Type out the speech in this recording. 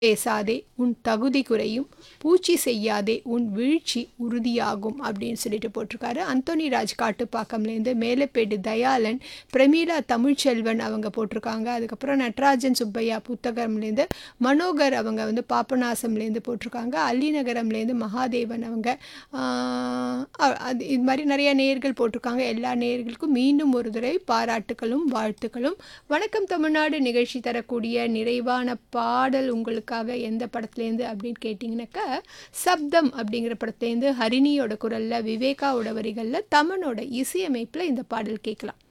பேசாதே உன் தகுதி குறையும் பூச்சி செய்யாதே உன் வீழ்ச்சி உறுதியாகும் அப்படின்னு சொல்லிட்டு போட்டிருக்காரு அந்தோனி ராஜ் காட்டுப்பாக்கம்லேருந்து மேலப்பேடு தயாளன் பிரமீளா தமிழ்ச்செல்வன் அவங்க போட்டிருக்காங்க அதுக்கப்புறம் நடராஜன் சுப்பையா புத்தகம்லேருந்து மனோகர் அவங்க வந்து பாபநாசம்லேருந்து போட்டிருக்காங்க அள்ளிநகரம்லேருந்து மகாதேவன் அவங்க ஆஹ், அ- அது இது மாதிரி நிறைய நேயர்கள் போட்டிருக்காங்க எல்லா நேயர்களுக்கும் மீண்டும் ஒரு தடவை பாராட்டுகளும் வாழ்த்துக்களும் வணக்கம் தமிழ்நாடு நிகழ்ச்சி தரக்கூடிய நிறைவான பாடல் உங்களுக்காக எந்த படத்துலேருந்து அப்படின்னு கேட்டிங்கனாக்கா சப்தம் அப்படிங்கிற படத்துலேருந்து ஹரிணியோட குரலில் விவேகாவோட வரிகளில் தமனோட இசையமைப்பில் இந்த பாடல் கேட்கலாம்